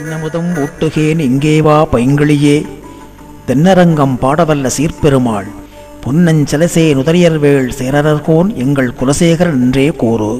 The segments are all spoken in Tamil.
இன்னமுதம் ஊட்டுகேன் இங்கே வா பைங்கிளியே தென்னரங்கம் பாடவல்ல சீர்பெருமாள் பொன்னஞ்சலசே நுதறியர்வேள் சேரரர்கோன் எங்கள் குலசேகரன் என்றே கூறு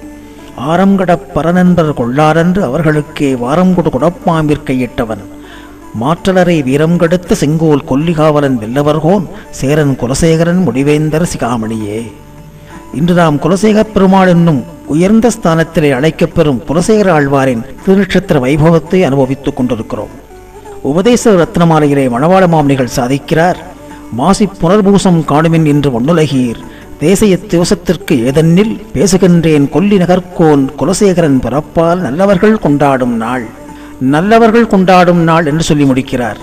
ஆரங்கடப் பரநண்பர் கொள்ளாரென்று அவர்களுக்கே வாரம் கொடு குடப்பாம்பிற்கையிட்டவன் மாற்றலரை வீரம் கெடுத்த செங்கோல் கொல்லிகாவலன் வெல்லவர்கோன் சேரன் குலசேகரன் முடிவேந்தர் சிகாமணியே இன்று நாம் குலசேகர பெருமாள் என்னும் உயர்ந்த ஸ்தானத்திலே அழைக்கப்பெறும் குலசேகர ஆழ்வாரின் திருநட்சத்திர வைபவத்தை அனுபவித்துக் கொண்டிருக்கிறோம் உபதேச ரத்னமாலையிலே மணவாள மாமனிகள் சாதிக்கிறார் மாசி புனர்பூசம் காணுமின் என்று ஒன்னுலகீர் தேசிய திவசத்திற்கு ஏதென்னில் பேசுகின்றேன் கொல்லி நகர்கோன் குலசேகரன் பிறப்பால் நல்லவர்கள் கொண்டாடும் நாள் நல்லவர்கள் கொண்டாடும் நாள் என்று சொல்லி முடிக்கிறார்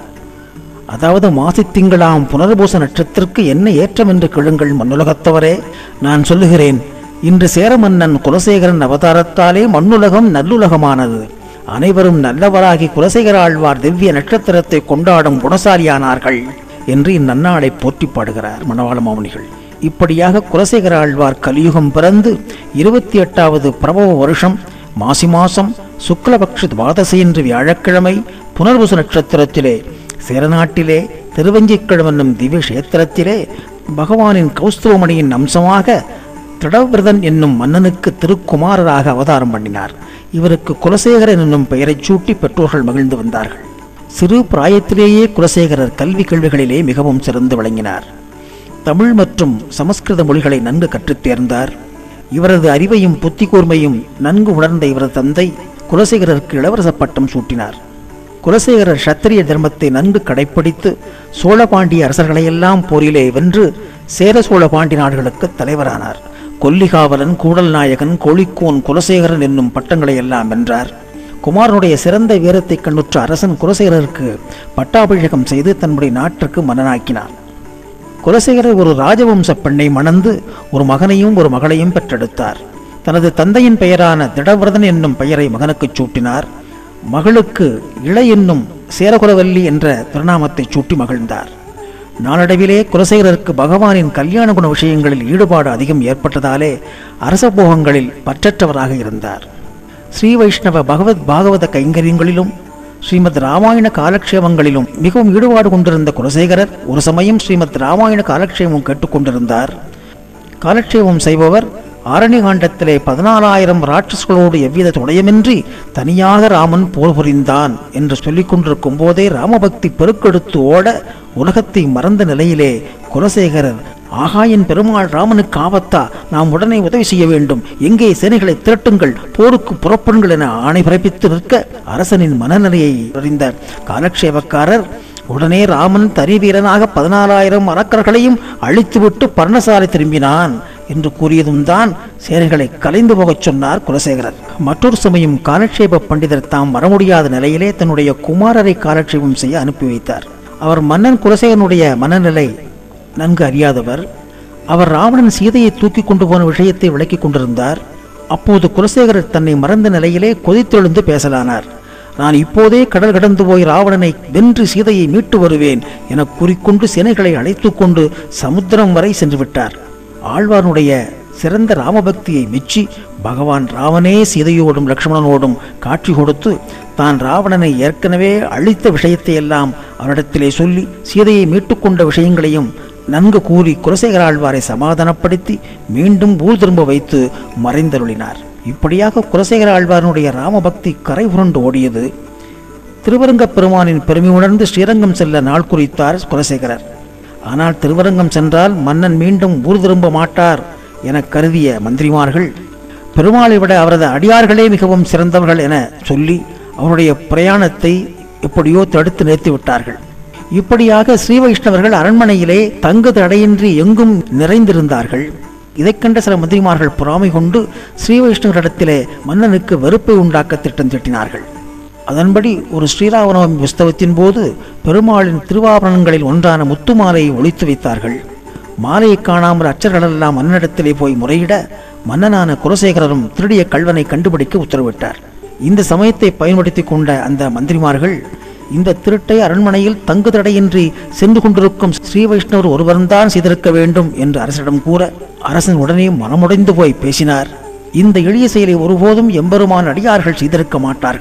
அதாவது மாசித் திங்களாம் புனர்பூச நட்சத்திற்கு என்ன ஏற்றம் என்று கேளுங்கள் மண்ணுலகத்தவரே நான் சொல்லுகிறேன் இன்று சேர மன்னன் குலசேகரன் அவதாரத்தாலே மண்ணுலகம் நல்லுலகமானது அனைவரும் நல்லவராகி குலசேகர ஆழ்வார் திவ்ய நட்சத்திரத்தை கொண்டாடும் குணசாலியானார்கள் என்று இந்நன்னாளை போற்றி பாடுகிறார் மணவாள மாமுனிகள் இப்படியாக குலசேகர ஆழ்வார் கலியுகம் பிறந்து இருபத்தி எட்டாவது பிரபவ வருஷம் மாசி மாசம் சுக்லபக்ஷ துவாதசி என்று வியாழக்கிழமை புனர்பூச நட்சத்திரத்திலே சேரநாட்டிலே திருவஞ்சிக்கிழம் என்னும் திவ்ய கஷேத்திரத்திலே பகவானின் கௌஸ்துவமணியின் அம்சமாக திடவிரதன் என்னும் மன்னனுக்கு திருக்குமாரராக அவதாரம் பண்ணினார் இவருக்கு குலசேகரன் என்னும் பெயரைச் சூட்டி பெற்றோர்கள் மகிழ்ந்து வந்தார்கள் சிறு பிராயத்திலேயே குலசேகரர் கல்வி கேள்விகளிலே மிகவும் சிறந்து விளங்கினார் தமிழ் மற்றும் சமஸ்கிருத மொழிகளை நன்கு கற்றுத் தேர்ந்தார் இவரது அறிவையும் புத்தி கூர்மையும் நன்கு உணர்ந்த இவரது தந்தை குலசேகரருக்கு இளவரச பட்டம் சூட்டினார் குலசேகரர் சத்திரிய தர்மத்தை நன்கு கடைப்பிடித்து சோழபாண்டிய அரசர்களையெல்லாம் போரிலே வென்று சேர சோழ பாண்டி நாடுகளுக்கு தலைவரானார் கொல்லிகாவலன் கூடல் நாயகன் கோழிக்கோன் குலசேகரன் என்னும் பட்டங்களை எல்லாம் வென்றார் குமாரனுடைய சிறந்த வீரத்தை கண்ணுற்ற அரசன் குலசேகரருக்கு பட்டாபிஷேகம் செய்து தன்னுடைய நாட்டிற்கு மன்னனாக்கினார் குலசேகரர் ஒரு ராஜவம்ச பெண்ணை மணந்து ஒரு மகனையும் ஒரு மகளையும் பெற்றெடுத்தார் தனது தந்தையின் பெயரான திடவிரதன் என்னும் பெயரை மகனுக்குச் சூட்டினார் மகளுக்கு இளை என்னும் சேரகுலவல்லி என்ற திருநாமத்தை சூட்டி மகிழ்ந்தார் நாளடைவிலே குலசேகரருக்கு பகவானின் கல்யாண குண விஷயங்களில் ஈடுபாடு அதிகம் ஏற்பட்டதாலே அரச போகங்களில் பற்றற்றவராக இருந்தார் ஸ்ரீ வைஷ்ணவ பகவத் பாகவத கைங்கரியங்களிலும் ஸ்ரீமத் ராமாயண காலக்ஷேமங்களிலும் மிகவும் ஈடுபாடு கொண்டிருந்த குலசேகரர் ஒரு சமயம் ஸ்ரீமத் ராமாயண காலக்ஷேமம் கேட்டுக்கொண்டிருந்தார் காலக்ஷேபம் செய்பவர் ஆரண்யகாண்டத்திலே பதினாலாயிரம் ராட்சஸ்களோடு எவ்வித துணையுமின்றி தனியாக ராமன் போர் புரிந்தான் என்று சொல்லிக் கொண்டிருக்கும் போதே ராமபக்தி பெருக்கெடுத்து ஓட உலகத்தை மறந்த நிலையிலே குலசேகரர் ஆகா என் பெருமாள் ராமனுக்கு ஆபத்தா நாம் உடனே உதவி செய்ய வேண்டும் எங்கே சேனைகளை திரட்டுங்கள் போருக்கு புறப்படுங்கள் என ஆணை பிறப்பித்து நிற்க அரசனின் மனநிலையை அறிந்த காலக்ஷேபக்காரர் உடனே ராமன் தறி வீரனாக பதினாலாயிரம் அரக்கர்களையும் அழித்துவிட்டு பர்ணசாலை திரும்பினான் என்று கூறியதும் தான் சேனைகளை கலைந்து போகச் சொன்னார் குலசேகரர் மற்றொரு சமயம் காலக்ஷேப பண்டிதர் தாம் வர முடியாத நிலையிலே தன்னுடைய குமாரரை காலக்ஷேபம் செய்ய அனுப்பி வைத்தார் அவர் மன்னன் குலசேகரனுடைய மனநிலை நன்கு அறியாதவர் அவர் ராவணன் சீதையை தூக்கி கொண்டு போன விஷயத்தை விளக்கிக் கொண்டிருந்தார் அப்போது குலசேகரர் தன்னை மறந்த நிலையிலே கொதித்தெழுந்து பேசலானார் நான் இப்போதே கடல் கடந்து போய் ராவணனை வென்று சீதையை மீட்டு வருவேன் என கூறிக்கொண்டு சேனைகளை அழைத்துக் கொண்டு சமுத்திரம் வரை சென்று விட்டார் ஆழ்வானுடைய சிறந்த ராமபக்தியை மெச்சி பகவான் ராவனே சீதையோடும் லக்ஷ்மணனோடும் காட்சி கொடுத்து தான் ராவணனை ஏற்கனவே அழித்த விஷயத்தை எல்லாம் அவரிடத்திலே சொல்லி சீதையை மீட்டுக்கொண்ட விஷயங்களையும் நன்கு கூறி குலசேகர ஆழ்வாரை சமாதானப்படுத்தி மீண்டும் ஊர் திரும்ப வைத்து மறைந்தருளினார் இப்படியாக குலசேகர ஆழ்வாரனுடைய ராமபக்தி கரை புரண்டு ஓடியது திருவரங்கப் பெருமானின் பெருமை உணர்ந்து ஸ்ரீரங்கம் செல்ல நாள் குறித்தார் குலசேகரர் ஆனால் திருவரங்கம் சென்றால் மன்னன் மீண்டும் ஊர் திரும்ப மாட்டார் என கருதிய மந்திரிமார்கள் பெருமாளை விட அவரது அடியார்களே மிகவும் சிறந்தவர்கள் என சொல்லி அவருடைய பிரயாணத்தை எப்படியோ தடுத்து நிறுத்தி விட்டார்கள் இப்படியாக ஸ்ரீ வைஷ்ணவர்கள் அரண்மனையிலே தங்கு தடையின்றி எங்கும் நிறைந்திருந்தார்கள் இதைக் கண்ட சில மந்திரிமார்கள் பொறாமை கொண்டு ஸ்ரீ வைஷ்ணவரிடத்திலே மன்னனுக்கு வெறுப்பை உண்டாக்க திட்டம் தீட்டினார்கள் அதன்படி ஒரு ஸ்ரீராமநவமி உற்சவத்தின் போது பெருமாளின் திருவாபரணங்களில் ஒன்றான முத்து மாலையை ஒழித்து வைத்தார்கள் மாலையை காணாமல் அச்சர்களெல்லாம் மன்னனிடத்திலே போய் முறையிட மன்னனான குலசேகரரும் திருடிய கல்வனை கண்டுபிடிக்க உத்தரவிட்டார் இந்த சமயத்தை பயன்படுத்தி கொண்ட அந்த மந்திரிமார்கள் இந்த திருட்டை அரண்மனையில் தங்கு தடையின்றி சென்று கொண்டிருக்கும் ஸ்ரீ வைஷ்ணவர் ஒருவர்தான் செய்திருக்க வேண்டும் என்று அரசனிடம் கூற அரசன் உடனே மனமுடைந்து போய் பேசினார் இந்த எளிய செயலை ஒருபோதும் எம்பெருமான் அடியார்கள் செய்திருக்க மாட்டார்கள்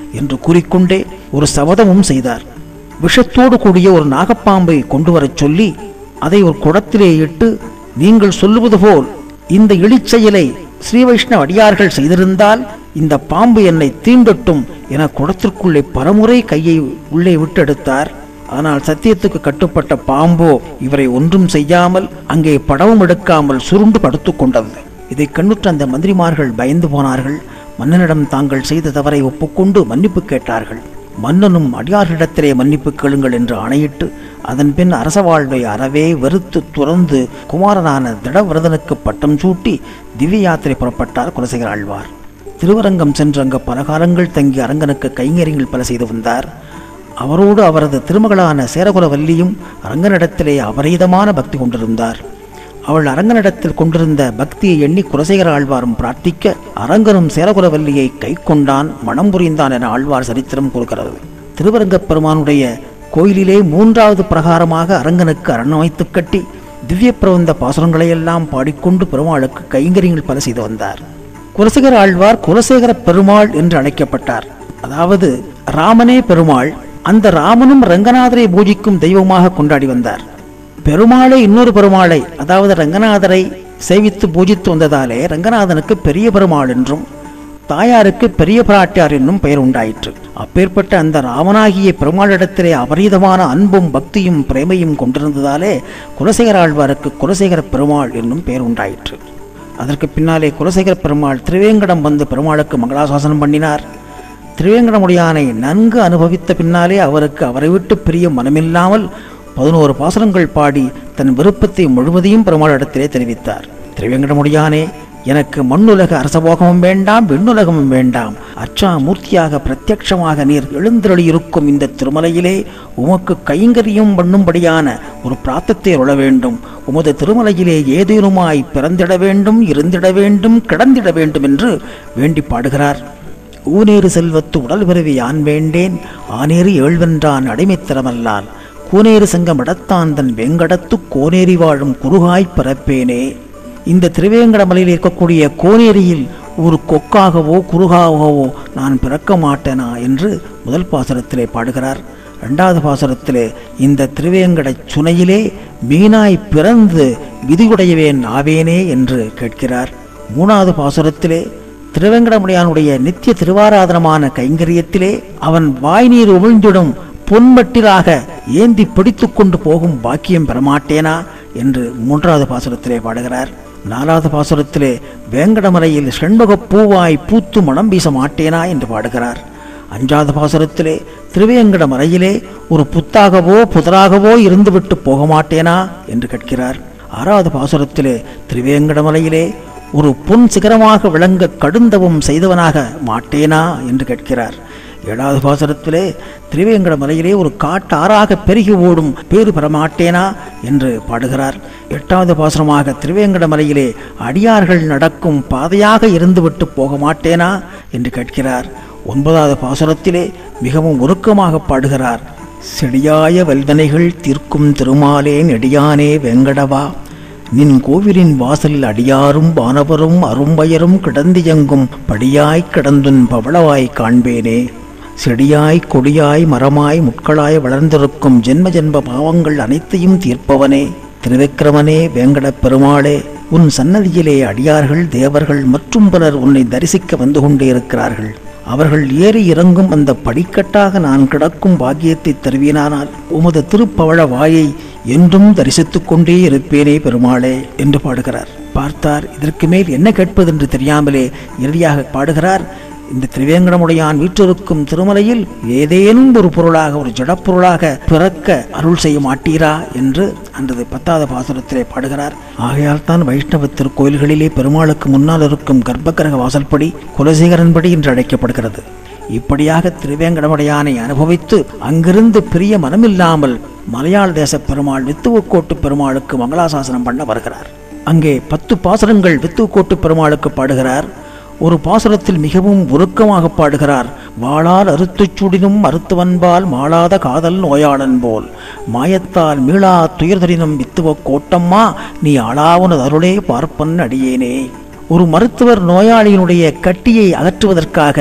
என்று கூறிக்கொண்டே ஒரு சபதமும் செய்தார் விஷத்தோடு கூடிய ஒரு நாகப்பாம்பை கொண்டு வரச் சொல்லி அதை ஒரு குடத்திலே இட்டு நீங்கள் சொல்லுவது போல் இந்த இழிச்செயலை ஸ்ரீ வைஷ்ணவ அடியார்கள் செய்திருந்தால் இந்த பாம்பு என்னை தீண்டட்டும் என குடத்திற்குள்ளே பலமுறை கையை உள்ளே விட்டெடுத்தார் ஆனால் சத்தியத்துக்கு கட்டுப்பட்ட பாம்போ இவரை ஒன்றும் செய்யாமல் அங்கே படவும் எடுக்காமல் சுருண்டு படுத்துக் கொண்டது இதை கண்ணுற்ற அந்த மந்திரிமார்கள் பயந்து போனார்கள் மன்னனிடம் தாங்கள் செய்த தவறை ஒப்புக்கொண்டு மன்னிப்பு கேட்டார்கள் மன்னனும் அடியார்களிடத்திலே மன்னிப்பு கேளுங்கள் என்று ஆணையிட்டு அதன் பின் அரச வாழ்வை அறவே வெறுத்து துறந்து குமாரனான திடவிரதனுக்கு பட்டம் சூட்டி திவ்ய யாத்திரை புறப்பட்டார் குலசேகர ஆழ்வார் திருவரங்கம் சென்று அங்கு பல காலங்கள் தங்கி அரங்கனுக்கு கைங்கரியங்கள் பல செய்து வந்தார் அவரோடு அவரது திருமகளான சேரகுலவல்லியும் அரங்கனிடத்திலே அபரீதமான பக்தி கொண்டிருந்தார் அவள் அரங்கனிடத்தில் கொண்டிருந்த பக்தியை எண்ணி குலசேகர ஆழ்வாரும் பிரார்த்திக்க அரங்கனும் சேரகுலவல்லியை கை கொண்டான் மனம் புரிந்தான் என ஆழ்வார் சரித்திரம் கூறுகிறது திருவரங்கப் பெருமானுடைய கோயிலிலே மூன்றாவது பிரகாரமாக அரங்கனுக்கு அரண் அமைத்து கட்டி திவ்ய பிரபந்த பாசுரங்களையெல்லாம் பாடிக்கொண்டு பெருமாளுக்கு கைங்கரியங்கள் பல செய்து வந்தார் குலசேகர ஆழ்வார் குலசேகர பெருமாள் என்று அழைக்கப்பட்டார் அதாவது ராமனே பெருமாள் அந்த ராமனும் ரங்கநாதரை பூஜிக்கும் தெய்வமாக கொண்டாடி வந்தார் பெருமாளை இன்னொரு பெருமாளை அதாவது ரங்கநாதரை சேவித்து பூஜித்து வந்ததாலே ரங்கநாதனுக்கு பெரிய பெருமாள் என்றும் தாயாருக்கு பெரிய பிராட்டியார் என்னும் பெயர் உண்டாயிற்று அப்பேற்பட்ட அந்த ராமனாகிய பெருமாளிடத்திலே அபரீதமான அன்பும் பக்தியும் பிரேமையும் கொண்டிருந்ததாலே குலசேகர ஆழ்வாருக்கு குலசேகர பெருமாள் என்னும் பெயர் உண்டாயிற்று அதற்கு பின்னாலே குலசேகர பெருமாள் திருவேங்கடம் வந்து பெருமாளுக்கு மங்களாசாசனம் பண்ணினார் திருவேங்கடமுடியானை நன்கு அனுபவித்த பின்னாலே அவருக்கு அவரை விட்டு பிரிய மனமில்லாமல் பதினோரு பாசனங்கள் பாடி தன் விருப்பத்தை முழுவதையும் பெருமாளிடத்திலே தெரிவித்தார் திருவேங்கடமுடியானே எனக்கு மண்ணுலக அரசபோகமும் வேண்டாம் விண்ணுலகமும் வேண்டாம் அச்சா மூர்த்தியாக பிரத்யட்சமாக நீர் எழுந்தருளியிருக்கும் இந்த திருமலையிலே உமக்கு கைங்கரியம் பண்ணும்படியான ஒரு பிராத்தத்தை உள வேண்டும் உமது திருமலையிலே ஏதேனுமாய் பிறந்திட வேண்டும் இருந்திட வேண்டும் கிடந்திட வேண்டும் என்று வேண்டி பாடுகிறார் ஊனேறு செல்வத்து உடல் பிறவி யான் வேண்டேன் ஆனேறு ஏழ்வென்றான் அடிமைத்திறமல்லால் கூனேறு சங்கம் இடத்தான் தன் வெங்கடத்து கோனேரி வாழும் குறுகாய் பிறப்பேனே இந்த திருவேங்கடமலையில் இருக்கக்கூடிய கோனேரியில் ஒரு கொக்காகவோ குறுகாகவோ நான் பிறக்க மாட்டேனா என்று முதல் பாசுரத்திலே பாடுகிறார் இரண்டாவது பாசுரத்திலே இந்த திருவேங்கட சுனையிலே மீனாய் பிறந்து விதியுடையவேன் ஆவேனே என்று கேட்கிறார் மூணாவது பாசுரத்திலே திருவேங்கடமுடியானுடைய நித்திய திருவாராதனமான கைங்கரியத்திலே அவன் வாய்நீர் உமிழ்ந்திடும் பொன்மட்டிலாக ஏந்தி பிடித்துக் கொண்டு போகும் பாக்கியம் பெறமாட்டேனா என்று மூன்றாவது பாசுரத்திலே பாடுகிறார் நாலாவது பாசுரத்திலே வேங்கடமலையில் செண்பகப் பூவாய் பூத்து மணம் வீச மாட்டேனா என்று பாடுகிறார் அஞ்சாவது பாசுரத்திலே திருவேங்கட மலையிலே ஒரு புத்தாகவோ புதராகவோ இருந்துவிட்டு போக மாட்டேனா என்று கேட்கிறார் ஆறாவது பாசுரத்திலே திருவேங்கடமலையிலே ஒரு பொன் சிகரமாக விளங்க கடுந்தவும் செய்தவனாக மாட்டேனா என்று கேட்கிறார் ஏழாவது பாசுரத்திலே திருவேங்கட மலையிலே ஒரு காட்டாறாக பெருகி ஓடும் பேறு பெறமாட்டேனா என்று பாடுகிறார் எட்டாவது பாசுரமாக திருவேங்கட மலையிலே அடியார்கள் நடக்கும் பாதையாக இருந்துவிட்டு போக மாட்டேனா என்று கேட்கிறார் ஒன்பதாவது பாசுரத்திலே மிகவும் உருக்கமாக பாடுகிறார் செடியாய வல்வனைகள் தீர்க்கும் திருமாலே நெடியானே வெங்கடவா நின் கோவிலின் வாசலில் அடியாரும் வானவரும் அரும்பயரும் கிடந்தியங்கும் படியாய் கிடந்துன் பவளவாய் காண்பேனே செடியாய் கொடியாய் மரமாய் முட்களாய் வளர்ந்திருக்கும் ஜென்ம ஜென்ம பாவங்கள் அனைத்தையும் தீர்ப்பவனே திருவிக்கிரமனே வேங்கடப் பெருமாளே உன் சன்னதியிலே அடியார்கள் தேவர்கள் மற்றும் பலர் உன்னை தரிசிக்க வந்து கொண்டே இருக்கிறார்கள் அவர்கள் ஏறி இறங்கும் அந்த படிக்கட்டாக நான் கிடக்கும் பாக்கியத்தை தருவீனானால் உமது திருப்பவழ வாயை என்றும் தரிசித்துக் கொண்டே இருப்பேனே பெருமாளே என்று பாடுகிறார் பார்த்தார் இதற்கு மேல் என்ன கேட்பதென்று தெரியாமலே இறுதியாக பாடுகிறார் இந்த திரிவேங்கடமுடையான் வீற்றிருக்கும் திருமலையில் ஏதேனும் ஒரு பொருளாக ஒரு ஜடப்பொருளாக பிறக்க அருள் செய்ய மாட்டீரா என்று அன்றது பத்தாவது பாசுரத்திலே பாடுகிறார் ஆகையால் தான் வைஷ்ணவ திருக்கோயில்களிலே பெருமாளுக்கு முன்னால் இருக்கும் கர்ப்பகிரக வாசல்படி குலசேகரன்படி என்று அழைக்கப்படுகிறது இப்படியாக திருவேங்கடமுடையானை அனுபவித்து அங்கிருந்து பிரிய மனமில்லாமல் மலையாள தேச பெருமாள் வித்துவக்கோட்டு பெருமாளுக்கு மங்களாசாசனம் பண்ண வருகிறார் அங்கே பத்து பாசுரங்கள் வித்துவக்கோட்டு பெருமாளுக்கு பாடுகிறார் ஒரு பாசுரத்தில் மிகவும் உருக்கமாக பாடுகிறார் வாளால் அறுத்துச் சுடினும் அறுத்துவன்பால் மாளாத காதல் நோயாளன் போல் மாயத்தால் மீளா துயர்தரினும் வித்துவ கோட்டம்மா நீ ஆளாவுனது அருளே பார்ப்பன் அடியேனே ஒரு மருத்துவர் நோயாளியினுடைய கட்டியை அகற்றுவதற்காக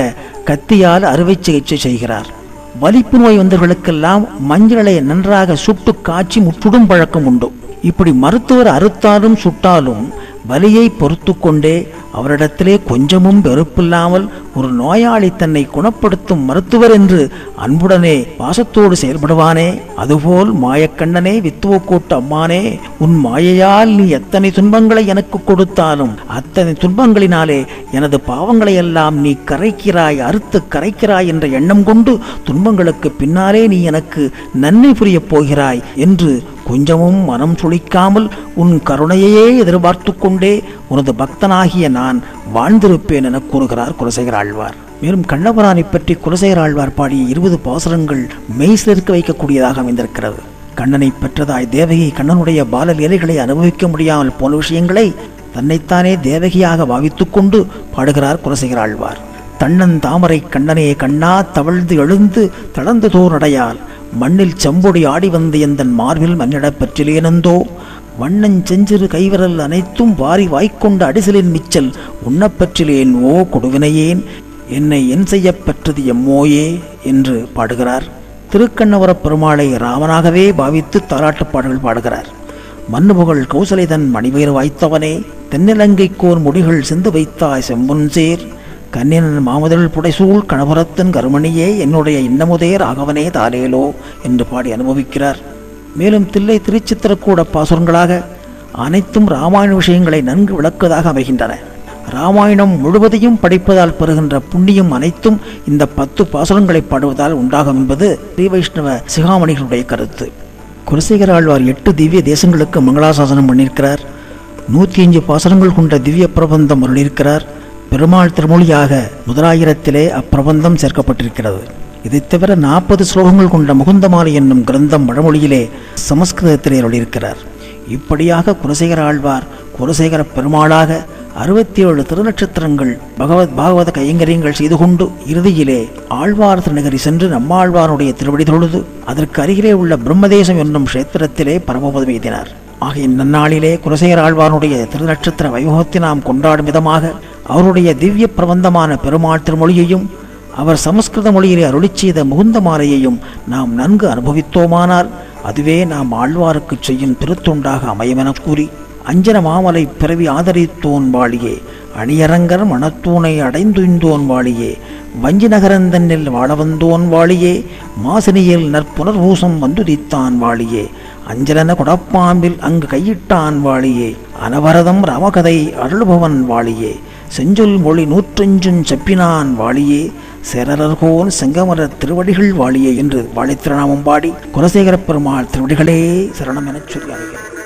கத்தியால் அறுவை சிகிச்சை செய்கிறார் வலிப்பு நோய் வந்தவர்களுக்கெல்லாம் மஞ்சளை நன்றாக சுட்டு காய்ச்சி முற்றுடும் பழக்கம் உண்டு இப்படி மருத்துவர் அறுத்தாலும் சுட்டாலும் வலியை பொறுத்து கொண்டே அவரிடத்திலே கொஞ்சமும் வெறுப்பில்லாமல் ஒரு நோயாளி தன்னை குணப்படுத்தும் மருத்துவர் என்று அன்புடனே பாசத்தோடு செயல்படுவானே அதுபோல் மாயக்கண்ணனே வித்துவக்கூட்டு அம்மானே உன் மாயையால் நீ எத்தனை துன்பங்களை எனக்கு கொடுத்தாலும் அத்தனை துன்பங்களினாலே எனது பாவங்களை எல்லாம் நீ கரைக்கிறாய் அறுத்து கரைக்கிறாய் என்ற எண்ணம் கொண்டு துன்பங்களுக்கு பின்னாலே நீ எனக்கு நன்மை புரியப் போகிறாய் என்று கொஞ்சமும் மனம் சுளிக்காமல் உன் கருணையையே எதிர்பார்த்து கொண்டே உனது பக்தனாகிய நான் வாழ்ந்திருப்பேன் என கூறுகிறார் குலசேகர ஆழ்வார் மேலும் கண்ணபுரானை பற்றி குலசேகர ஆழ்வார் பாடிய இருபது பாசுரங்கள் மெய்சிலிருக்க வைக்கக்கூடியதாக அமைந்திருக்கிறது கண்ணனை பெற்றதாய் தேவகி கண்ணனுடைய பால லீலைகளை அனுபவிக்க முடியாமல் போன விஷயங்களை தன்னைத்தானே தேவகியாக பாவித்துக் கொண்டு பாடுகிறார் குலசேகர ஆழ்வார் தன்னன் தாமரை கண்ணனே கண்ணா தவழ்ந்து எழுந்து தளர்ந்து தோரடையால் மண்ணில் செம்பொடி ஆடி வந்து எந்தன் மார்பில் மன்னிடப் பெற்றிலேனந்தோ வண்ணஞ் செஞ்சிறு கைவிரல் அனைத்தும் வாரி வாய்க்கொண்ட அடிசலின் மிச்சல் உண்ணப் பெற்றிலேன் ஓ கொடுவினையேன் என்னை என் செய்யப் பெற்றது எம்மோயே என்று பாடுகிறார் திருக்கண்ணவரப் பெருமாளை ராமனாகவே பாவித்து தாலாட்டுப் பாடல்கள் பாடுகிறார் மன்னுபுகள் கௌசலைதன் மணிவேறு வாய்த்தவனே தென்னிலங்கைக்கோர் முடிகள் சிந்து வைத்தாய் செம்பொன் சேர் கண்ணினன் மாமுதல் புடைசூழ் கணபுரத்தின் கருமணியே என்னுடைய இன்னமுதே ராகவனே தாலேலோ என்று பாடி அனுபவிக்கிறார் மேலும் தில்லை திருச்சித்திரக்கூட பாசுரங்களாக அனைத்தும் ராமாயண விஷயங்களை நன்கு விளக்குவதாக அமைகின்றன ராமாயணம் முழுவதையும் படிப்பதால் பெறுகின்ற புண்ணியம் அனைத்தும் இந்த பத்து பாசுரங்களை பாடுவதால் உண்டாகும் என்பது ஸ்ரீ வைஷ்ணவ சிகாமணிகளுடைய கருத்து குலசேகர ஆழ்வார் எட்டு திவ்ய தேசங்களுக்கு மங்களாசாசனம் பண்ணியிருக்கிறார் நூற்றி அஞ்சு பாசுரங்கள் கொண்ட திவ்ய பிரபந்தம் அருளியிருக்கிறார் பெருமாள் திருமொழியாக முதலாயிரத்திலே அப்பிரபந்தம் சேர்க்கப்பட்டிருக்கிறது இதைத் தவிர நாற்பது ஸ்லோகங்கள் கொண்ட முகுந்தமாலை என்னும் கிரந்தம் வடமொழியிலே சமஸ்கிருதத்திலே அருளியிருக்கிறார் இப்படியாக குலசேகர ஆழ்வார் குலசேகர பெருமாளாக அறுபத்தி ஏழு திருநட்சத்திரங்கள் பகவத் பாகவத கைங்கரியங்கள் செய்து கொண்டு இறுதியிலே ஆழ்வார் திருநகரி சென்று நம்மாழ்வாருடைய திருவடி தொழுது அதற்கு அருகிலே உள்ள பிரம்மதேசம் என்னும் கஷேத்திரத்திலே பரமபதம் எய்தினார் ஆகிய நன்னாளிலே குலசேகர ஆழ்வாருடைய திருநட்சத்திர வைபவத்தை நாம் கொண்டாடும் விதமாக அவருடைய திவ்ய பிரபந்தமான பெருமாள் திருமொழியையும் அவர் சமஸ்கிருத மொழியிலே அருளிச் செய்த முகுந்த மாலையையும் நாம் நன்கு அனுபவித்தோமானால் அதுவே நாம் ஆழ்வாருக்கு செய்யும் திருத்தொண்டாக அமையுமென கூறி அஞ்சன மாமலை பிறவி ஆதரித்தோன் வாழியே அணியரங்கர் மணத்தூணை அடைந்துய்ந்தோன் வாழியே வஞ்சி நகரந்தன்னில் வாழ வந்தோன் வாழியே மாசினியில் நற்புனர்பூசம் வந்துதித்தான் வாழியே அஞ்சலன கொடப்பாம்பில் அங்கு கையிட்டான் வாழியே அனவரதம் ராமகதை அருள்பவன் வாழியே செஞ்சொல் மொழி நூற்றஞ்சும் செப்பினான் வாழியே சேரர்கோன் செங்கமர திருவடிகள் வாழியே என்று வாழித்திருநாமம் பாடி குலசேகர பெருமாள் திருவடிகளே சரணம் எனச் சொல்லி அமைகிறது